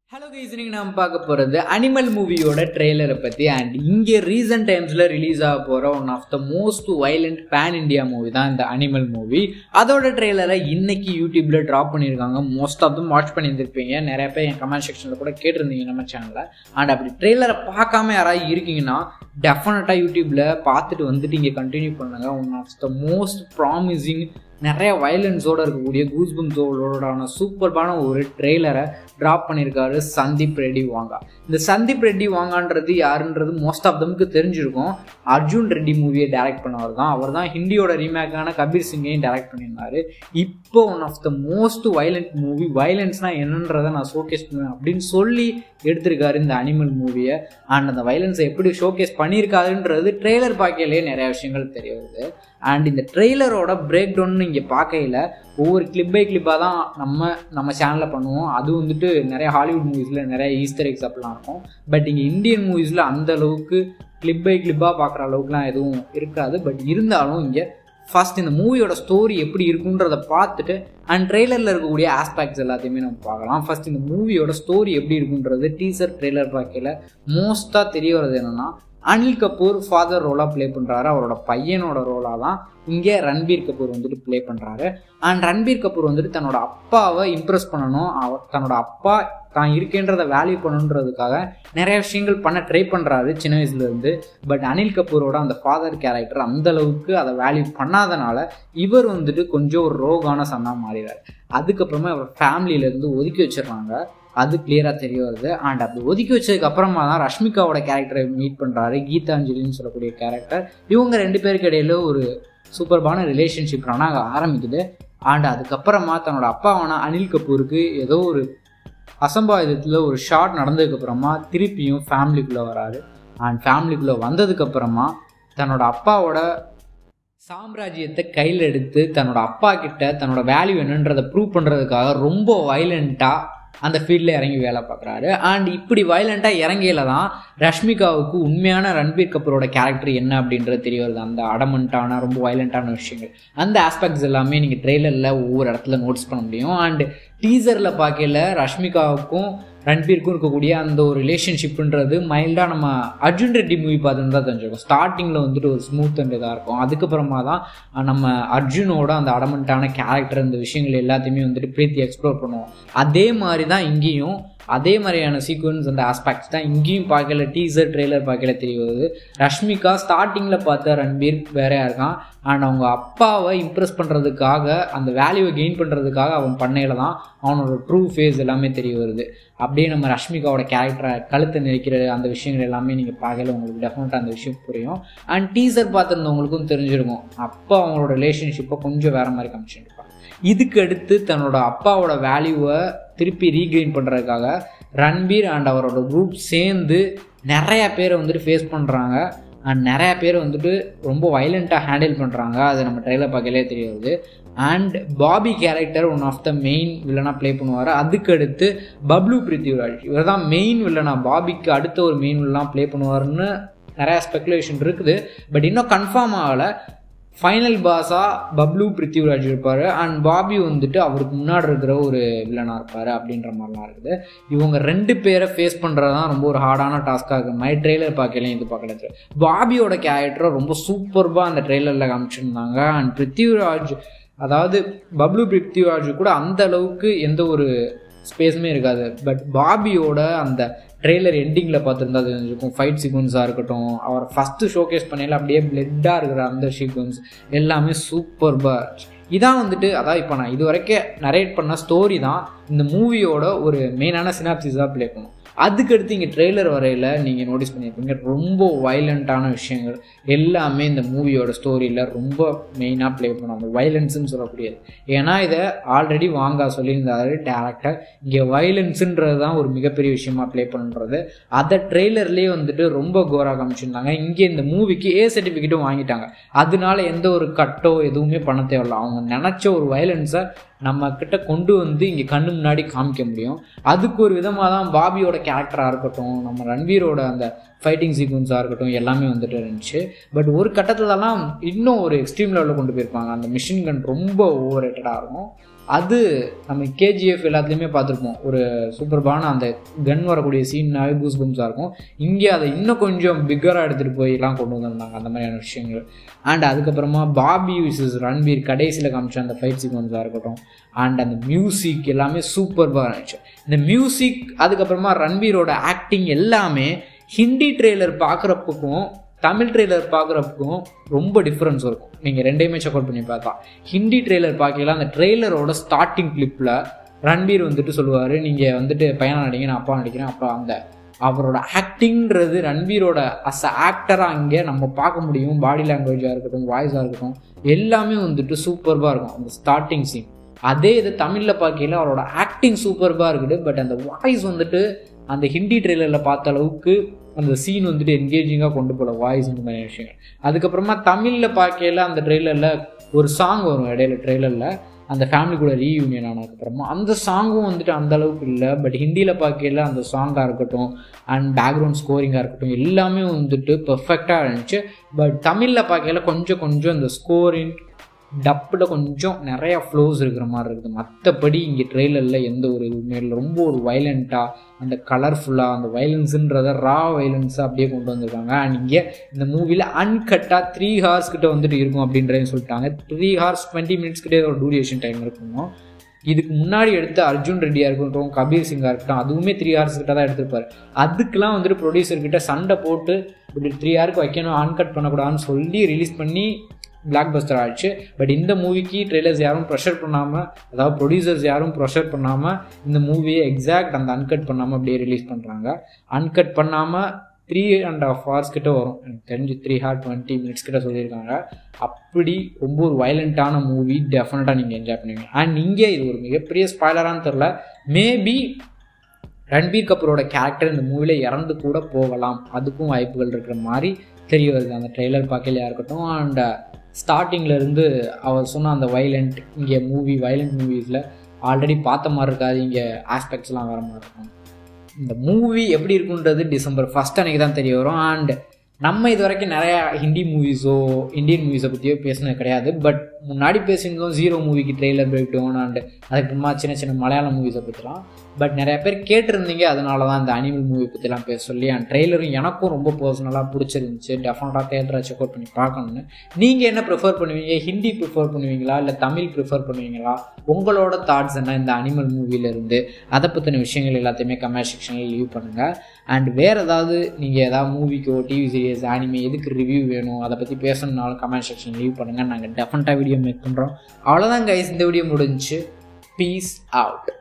hello guys இன்னைக்கு நம்ம பார்க்க போகிறது அனிமல் மூவியோட ட்ரெய்லரை பற்றி அண்ட் இங்கே ரீசன்ட் டைம்ஸில் ரிலீஸ் ஆக போகிற one of the most violent pan India movie தான் இந்த அனிமல் மூவி அதோட ட்ரெய்லரை இன்னைக்கு யூடியூப்பில் ட்ராப் பண்ணியிருக்காங்க மோஸ்ட் ஆஃப் தம் வாட்ச் பண்ணியிருந்திருப்பீங்க நிறைய பேர் என் கமெண்ட் செக்ஷனில் கூட கேட்டிருந்தீங்க நம்ம சேனலில் அண்ட் அப்படி ட்ரெய்லரை பார்க்காம யாராவது இருக்கீங்கன்னா டெஃபினட்டாக யூடியூப்பில் பார்த்துட்டு வந்துட்டு இங்கே கண்டினியூ பண்ணுங்கள் one of the most promising நிறைய வயலன்ஸோடு இருக்கக்கூடிய கூஸ்பம்ஸோடான சூப்பர்பான ஒரு ட்ரெய்லரை ட்ராப் பண்ணியிருக்காரு சந்தீப் ரெட்டி வாங்கா இந்த சந்தீப் ரெட்டி வாங்கான்றது யாருன்றது மோஸ்ட் ஆஃப் தம்க்கு தெரிஞ்சிருக்கும் அர்ஜுன் ரெட்டி மூவியை டைரக்ட் பண்ணவர் தான் அவர் தான் ஹிந்தியோட ரீமேக்கான கபீர் சிங்கையும் டைரக்ட் பண்ணியிருந்தாரு இப்போ one of the most violent movie வைலன்ஸ்னால் என்னன்றதை நான் ஷோகேஸ் பண்ணுவேன் அப்படின்னு சொல்லி எடுத்திருக்காரு இந்த அனிமல் மூவியை அண்ட் அந்த வைலன்ஸை எப்படி ஷோகேஸ் பண்ணியிருக்காருன்றது ட்ரெய்லர் பார்க்கையிலே நிறைய விஷயங்கள் தெரிய வருது அண்ட் இந்த ட்ரெய்லரோட பிரேக் டவுன் இங்கே பார்க்கையில் ஒவ்வொரு கிளிப் பை கிளிப்பாக தான் நம்ம நம்ம சேனலில் பண்ணுவோம் அது வந்துட்டு நிறைய ஹாலிவுட் மூவிஸில் நிறைய ஈஸ்டர் எக்ஸ் அப்படிலாம் இருக்கும் பட் இங்கே இந்தியன் மூவிஸில் அந்த அளவுக்கு கிளிப் பை கிளிப்பாக பார்க்குற அளவுக்குலாம் எதுவும் இருக்காது பட் இருந்தாலும் இங்கே ஃபர்ஸ்ட் இந்த மூவியோட ஸ்டோரி எப்படி இருக்குன்றத பார்த்துட்டு அண்ட் ட்ரெய்லரில் இருக்கக்கூடிய ஆஸ்பெக்ட்ஸ் எல்லாத்தையுமே நம்ம பார்க்கலாம் ஃபர்ஸ்ட் இந்த மூவியோட ஸ்டோரி எப்படி இருக்குன்றது டீசர் ட்ரெய்லர் பார்க்கையில் மோஸ்ட்டாக தெரிய வர்றது என்னென்னா அனில் கபூர் ஃபாதர் ரோலாக ப்ளே பண்ணுறாரு அவரோட பையனோட ரோலாக தான் இங்கே ரன்பீர் கபூர் வந்துட்டு ப்ளே பண்ணுறாரு அண்ட் ரன்பீர் கபூர் வந்துட்டு தன்னோட அப்பாவை இம்ப்ரெஸ் பண்ணணும் அவர் தன்னோட அப்பா தான் இருக்கேன்றதை வேல்யூ பண்ணணுன்றதுக்காக நிறைய விஷயங்கள் பண்ண ட்ரை பண்ணுறாரு சின்ன வயசுலேருந்து பட் அனில் கபூரோட அந்த ஃபாதர் கேரக்டர் அந்த அளவுக்கு அதை வேல்யூ பண்ணாதனால இவர் வந்துட்டு கொஞ்சம் ஒரு ரோகான சன்னாக மாறிடுறாரு அதுக்கப்புறமா அவர் ஃபேமிலியிலேருந்து ஒதுக்கி வச்சிடுறாங்க அது கிளியராக தெரிய வருது அண்ட் அப்படி ஒதுக்கி வச்சதுக்கு அப்புறமா தான் ரஷ்மிகாவோட கேரக்டரை மீட் பண்ணுறாரு கீதாஞ்சலின்னு சொல்லக்கூடிய கேரக்டர் இவங்க ரெண்டு பேருக்கு இடையில ஒரு சூப்பர்பான ரிலேஷன்ஷிப் ஆனால் ஆரம்பிக்குது அண்ட் அதுக்கப்புறமா தன்னோட அப்பாவான அனில் கபூருக்கு ஏதோ ஒரு அசம்பாவிதத்தில் ஒரு ஷார்ட் நடந்ததுக்கப்புறமா திருப்பியும் ஃபேமிலிக்குள்ளே வராரு அண்ட் ஃபேமிலிக்குள்ளே வந்ததுக்கப்புறமா தன்னோட அப்பாவோட சாம்ராஜ்யத்தை கையில் எடுத்து தன்னோட அப்பா கிட்ட தன்னோட வேல்யூ என்னன்றதை ப்ரூவ் பண்ணுறதுக்காக ரொம்ப வைலண்ட்டாக அந்த ஃபீல்டில் இறங்கி வேலை பார்க்குறாரு அண்ட் இப்படி வயலண்ட்டாக இறங்கியில தான் ரஷ்மிகாவுக்கு உண்மையான ரன்பீர் கபூரோட கேரக்டர் என்ன அப்படின்றது தெரிய வருது அந்த அடமெண்ட்டான ரொம்ப வயலண்ட்டான விஷயங்கள் அந்த ஆஸ்பெக்ட்ஸ் எல்லாமே நீங்கள் ட்ரெய்லரில் ஒவ்வொரு இடத்துல நோட்ஸ் பண்ண முடியும் அண்ட் டீசரில் பார்க்கல ரஷ்மிகாவுக்கும் ரன்பீருக்கும் இருக்கக்கூடிய அந்த ஒரு ரிலேஷன்ஷிப்ன்றது மைல்டாக நம்ம அர்ஜுன் ரெட்டி மூவி பார்த்துன்னு தான் தெரிஞ்சிருக்கும் ஸ்டார்டிங்கில் வந்துட்டு ஒரு ஸ்மூத் அண்ட் இதாக இருக்கும் அதுக்கப்புறமா தான் நம்ம அர்ஜுனோட அந்த அடமெண்ட்டான கேரக்டர் இந்த விஷயங்கள் எல்லாத்தையுமே வந்துட்டு பிரீத்தி எக்ஸ்ப்ளோர் பண்ணுவோம் அதே மாதிரி தான் இங்கேயும் அதே மாதிரியான சீக்வன்ஸ் அந்த ஆஸ்பெக்ட்ஸ் தான் இங்கேயும் பார்க்கல டீசர் ட்ரெய்லர் பார்க்கல தெரிய வருது ரஷ்மிகா ஸ்டார்டிங்கில் பார்த்த ரன்பீர் வேறையாக இருக்கான் அண்ட் அவங்க அப்பாவை இம்ப்ரெஸ் பண்ணுறதுக்காக அந்த வேல்யூவை கெயின் பண்ணுறதுக்காக அவன் பண்ணையில தான் அவனோட ட்ரூ ஃபேஸ் எல்லாமே தெரிய வருது அப்படியே நம்ம ரஷ்மிகாவோட கேரக்டரை கழுத்தை நெரிக்கிற அந்த விஷயங்கள் எல்லாமே நீங்கள் பார்க்கல உங்களுக்கு டெஃபினட்டாக அந்த விஷயம் புரியும் அண்ட் டீசர் பார்த்துருந்தவங்களுக்கும் தெரிஞ்சிருக்கும் அப்பா அவங்களோட ரிலேஷன்ஷிப்பை கொஞ்சம் வேறு மாதிரி காமிச்சிருப்பாங்க இதுக்கு அடுத்து தன்னோட அப்பாவோட வேல்யூவை திருப்பி ரீகெயின் பண்ணுறதுக்காக ரன்பீர் அண்ட் அவரோட குரூப் சேர்ந்து நிறையா பேரை வந்துட்டு ஃபேஸ் பண்ணுறாங்க அண்ட் நிறையா பேர் வந்துட்டு ரொம்ப வைலண்ட்டாக ஹேண்டில் பண்ணுறாங்க அதை நம்ம ட்ரெயிலர் பார்க்கலே தெரிய வருது and Bobby character one of the main வில்லனாக ப்ளே பண்ணுவார் அதுக்கு அடுத்து பப்ளு பிரித்திவ்ராஜ் இவர் தான் மெயின் வில்லனா பாபிக்கு அடுத்த ஒரு மெயின் வில்லனாக ப்ளே பண்ணுவார்னு நிறையா ஸ்பெகுலேஷன் இருக்குது பட் இன்னும் கன்ஃபார்ம் ஆகலை ஃபைனல் பாஸாக பப்ளு பிருத்திவிராஜ் இருப்பார் அண்ட் பாபி வந்துட்டு அவருக்கு முன்னாடி இருக்கிற ஒரு வில்லனாக இருப்பார் அப்படின்ற மாதிரிலாம் இருக்குது இவங்க ரெண்டு பேரை ஃபேஸ் பண்ணுறது தான் ரொம்ப ஒரு ஹார்டான டாஸ்க்காக இருக்குது மை ட்ரெய்லர் பார்க்கலாம் இது பார்க்கல பாபியோட கேரக்டரை ரொம்ப சூப்பர்பாக அந்த ட்ரெய்லரில் காமிச்சிருந்தாங்க அண்ட் பிருத்திவிராஜ் அதாவது பப்ளு பிருத்திவிராஜ் கூட அந்த அளவுக்கு எந்த ஒரு ஸ்பேஸுமே இருக்காது பட் பாபியோட அந்த ட்ரெய்லர் எண்டிங்கில் பார்த்துருந்தா தெரிஞ்சிருக்கும் ஃபைட் சீக்வன்ஸாக இருக்கட்டும் அவர் ஃபஸ்ட்டு ஷோகேஸ் பண்ணையில் அப்படியே பிளட்டாக இருக்கிற அந்த சீக்வன்ஸ் எல்லாமே சூப்பர்பாக இதான் வந்துட்டு அதான் இப்போ நான் இது வரைக்கும் நரேட் பண்ண ஸ்டோரி தான் இந்த மூவியோட ஒரு மெயினான சினாப்சிஸாக ப்ளே பண்ணும் அதுக்கடுத்து இங்கே ட்ரெய்லர் வரையில் நீங்கள் நோட்டீஸ் பண்ணியிருப்பீங்க ரொம்ப வைலண்ட்டான விஷயங்கள் எல்லாமே இந்த மூவியோட ஸ்டோரியில் ரொம்ப மெயினாக ப்ளே பண்ணுவாங்க வைலன்ஸுன்னு சொல்லக்கூடியது ஏன்னா இதை ஆல்ரெடி வாங்க சொல்லியிருந்தாரு டேரக்டர் இங்கே வைலன்ஸுன்றது தான் ஒரு மிகப்பெரிய விஷயமா ப்ளே பண்ணுறது அதை ட்ரெய்லர்லேயே வந்துட்டு ரொம்ப கோராக காமிச்சிருந்தாங்க இங்கே இந்த மூவிக்கு ஏ சர்டிஃபிகேட்டும் வாங்கிட்டாங்க அதனால எந்த ஒரு கட்டோ எதுவுமே பண்ண தேவையில்ல அவங்க நினச்ச ஒரு வைலன்ஸை நம்ம கிட்ட கொண்டு வந்து இங்கே கண்ணு முன்னாடி காமிக்க முடியும் அதுக்கு ஒரு விதமாக தான் பாபியோட கேரக்டராக இருக்கட்டும் நம்ம ரன்வீரோட அந்த ஃபைட்டிங் சீக்வன்ஸாக இருக்கட்டும் எல்லாமே வந்துட்டு இருந்துச்சு பட் ஒரு கட்டத்துலலாம் இன்னும் ஒரு எக்ஸ்ட்ரீம் லெவலில் கொண்டு போயிருப்பாங்க அந்த மிஷின் கன் ரொம்ப ஓவர் ரேட்டடாக இருக்கும் அது நம்ம கேஜிஎஃப் எல்லாத்துலேயுமே பார்த்துருப்போம் ஒரு சூப்பர்பான அந்த கன் வரக்கூடிய சீன்னாவே கூஸ் பம்ஸாக இருக்கும் இங்கே அதை இன்னும் கொஞ்சம் பிக்கராக எடுத்துகிட்டு போய்லாம் கொண்டு வந்திருந்தாங்க அந்த மாதிரியான விஷயங்கள் அண்ட் அதுக்கப்புறமா பாபி விசஸ் ரன்பீர் கடைசியில் காமிச்ச அந்த ஃபைட் சீக்வன்ஸாக இருக்கட்டும் அண்ட் அந்த மியூசிக் எல்லாமே சூப்பர்பாக இருந்துச்சு இந்த மியூசிக் அதுக்கப்புறமா ரன்பீரோட ஆக்டிங் எல்லாமே ஹிந்தி ட்ரெய்லர் பார்க்குறப்புக்கும் தமிழ் ட்ரெய்லர் பார்க்குறப்புக்கும் ரொம்ப டிஃப்ரென்ஸ் இருக்கும் நீங்கள் ரெண்டையுமே செக் அவுட் பண்ணி பார்த்தா ஹிந்தி ட்ரெய்லர் பார்க்கல அந்த ட்ரெய்லரோட ஸ்டார்டிங் கிளிப்பில் ரன்பீர் வந்துட்டு சொல்லுவார் நீங்கள் வந்துட்டு பையனாக நடிங்க நான் அப்பா நடிக்கிறேன் அப்புறம் அந்த அவரோட ஆக்டிங்கிறது ரன்பீரோட அஸ் அ ஆக்டராக அங்கே நம்ம பார்க்க முடியும் பாடி லாங்குவேஜாக இருக்கட்டும் வாய்ஸாக இருக்கட்டும் எல்லாமே வந்துட்டு சூப்பர்பாக இருக்கும் அந்த ஸ்டார்டிங் சீன் அதே இது தமிழில் பார்க்கல அவரோட ஆக்டிங் சூப்பர்பாக இருக்குது பட் அந்த வாய்ஸ் வந்துட்டு அந்த ஹிந்தி ட்ரெய்லரில் பார்த்த அளவுக்கு அந்த சீன் வந்துட்டு என்கேஜிங்காக கொண்டு போகல வாய்ஸ் இந்த மாதிரி விஷயங்கள் அதுக்கப்புறமா தமிழில் பார்க்கல அந்த ட்ரெய்லரில் ஒரு சாங் வரும் இடையில ட்ரெய்லரில் அந்த ஃபேமிலி கூட ரீயூனியன் ஆனதுக்கப்புறமா அந்த சாங்கும் வந்துட்டு அந்த அளவுக்கு இல்லை பட் ஹிந்தியில் பார்க்கல அந்த சாங்காக இருக்கட்டும் அண்ட் பேக்ரவுண்ட் ஸ்கோரிங்காக இருக்கட்டும் எல்லாமே வந்துட்டு பெர்ஃபெக்டாக இருந்துச்சு பட் தமிழில் பார்க்கல கொஞ்சம் கொஞ்சம் இந்த ஸ்கோரிங் டப்பில் கொஞ்சம் நிறையா ஃப்ளோஸ் இருக்கிற மாதிரி இருக்குது மற்றபடி இங்கே ட்ரெய்லரில் எந்த ஒரு இதுவுமே இல்லை ரொம்ப ஒரு வைலண்ட்டாக அந்த கலர்ஃபுல்லாக அந்த வைலன்ஸுன்றத ரா வைலன்ஸாக அப்படியே கொண்டு வந்திருக்காங்க அண்ட் இங்கே இந்த மூவியில் அன்கட்டாக த்ரீ ஹார்ஸ் கிட்ட வந்துட்டு இருக்கும் அப்படின்றதையும் சொல்லிட்டாங்க த்ரீ ஹார்ஸ் டுவெண்ட்டி மினிட்ஸ் கிட்டே ஒரு டூரேஷன் டைம் இருக்கணும் இதுக்கு முன்னாடி எடுத்த அர்ஜுன் ரெட்டியாக இருக்கட்டும் கபீர் சிங்காக இருக்கட்டும் அதுவுமே த்ரீ ஹார்ஸ் கிட்ட தான் எடுத்திருப்பாரு அதுக்கெலாம் வந்துட்டு ப்ரொடியூசர் கிட்ட சண்டை போட்டு இப்படி த்ரீ ஹாருக்கு வைக்கணும் அன்கட் பண்ணக்கூடாதுன்னு சொல்லி ரிலீஸ் பண்ணி பிளாக் பஸ்டர் ஆயிடுச்சு பட் இந்த மூவிக்கு ட்ரெய்லர்ஸ் யாரும் ப்ரெஷர் பண்ணாமல் அதாவது ப்ரொடியூசர்ஸ் யாரும் ப்ரெஷர் பண்ணாமல் இந்த மூவியை எக்ஸாக்ட் அந்த அன்கட் பண்ணாமல் அப்படியே ரிலீஸ் பண்ணுறாங்க அன்கட் பண்ணாமல் த்ரீ அண்ட் ஆஃப் ஹவர்ஸ் கிட்ட வரும் எனக்கு தெரிஞ்சு த்ரீ ஹார் டுவெண்ட்டி மினிட்ஸ் கிட்ட சொல்லியிருக்காங்க அப்படி ரொம்ப ஒரு வயலண்ட்டான மூவி டெஃபினட்டாக நீங்கள் என்ஜாய் பண்ணுவீங்க அண்ட் இங்கே இது ஒரு மிகப்பெரிய ஸ்பாய்லரானு தெரில மேபி ரன்பீர் கபூரோட கேரக்டர் இந்த மூவியில் இறந்து கூட போகலாம் அதுக்கும் வாய்ப்புகள் இருக்கிற மாதிரி தெரிய வருது அந்த ட்ரெய்லர் பார்க்கலையா இருக்கட்டும் அண்ட் ஸ்டார்டிங்லேருந்து அவர் சொன்ன அந்த வைலண்ட் இங்கே மூவி வைலண்ட் மூவிஸில் ஆல்ரெடி பார்த்த மாதிரி இருக்காது இங்கே ஆஸ்பெக்ட்ஸ்லாம் வர மாதிரி இருக்கும் இந்த மூவி எப்படி இருக்குன்றது டிசம்பர் ஃபஸ்ட் அன்றைக்கி தான் தெரிய வரும் அண்ட் நம்ம இது வரைக்கும் நிறையா ஹிந்தி மூவிஸோ இந்தியன் மூவிஸை பற்றியோ பேசினது கிடையாது பட் முன்னாடி பேசியிருந்தோம் ஜீரோ மூவிக்கு ட்ரெய்லர் பிரேக் டவுன் அண்ட் அதுக்கப்புறமா சின்ன சின்ன மலையாள மூவிஸை பற்றிலாம் பட் நிறைய பேர் கேட்டிருந்தீங்க அதனால தான் இந்த அனிமல் மூவி பற்றிலாம் பேச சொல்லி அண்ட் ட்ரெய்லரும் எனக்கும் ரொம்ப பர்சனலாக பிடிச்சிருந்துச்சு டெஃபினட்டாக தேட்டரை செக் அவுட் பண்ணி பார்க்கணுன்னு நீங்கள் என்ன ப்ரிஃபர் பண்ணுவீங்க ஹிந்தி ப்ரிஃபர் பண்ணுவீங்களா இல்லை தமிழ் ப்ரிஃபர் பண்ணுவீங்களா உங்களோட தாட்ஸ் என்ன இந்த அனிமல் மூவிலேருந்து அதை பற்றின விஷயங்கள் எல்லாத்தையுமே கமெண்ட் செக்ஷனில் லீவ் பண்ணுங்கள் அண்ட் வேறு ஏதாவது நீங்கள் ஏதாவது மூவிக்கோ டிவி சீரியஸ் ஆனிமே எதுக்கு ரிவ்யூ வேணும் அதை பற்றி பேசணுன்னாலும் கமெண்ட் செக்ஷன் லீவ் பண்ணுங்கள் நாங்கள் டெஃபினட்டாக வீடியோ மேக் பண்ணுறோம் அவ்வளோதான் கைஸ் இந்த வீடியோ முடிஞ்சு பீஸ் அவுட்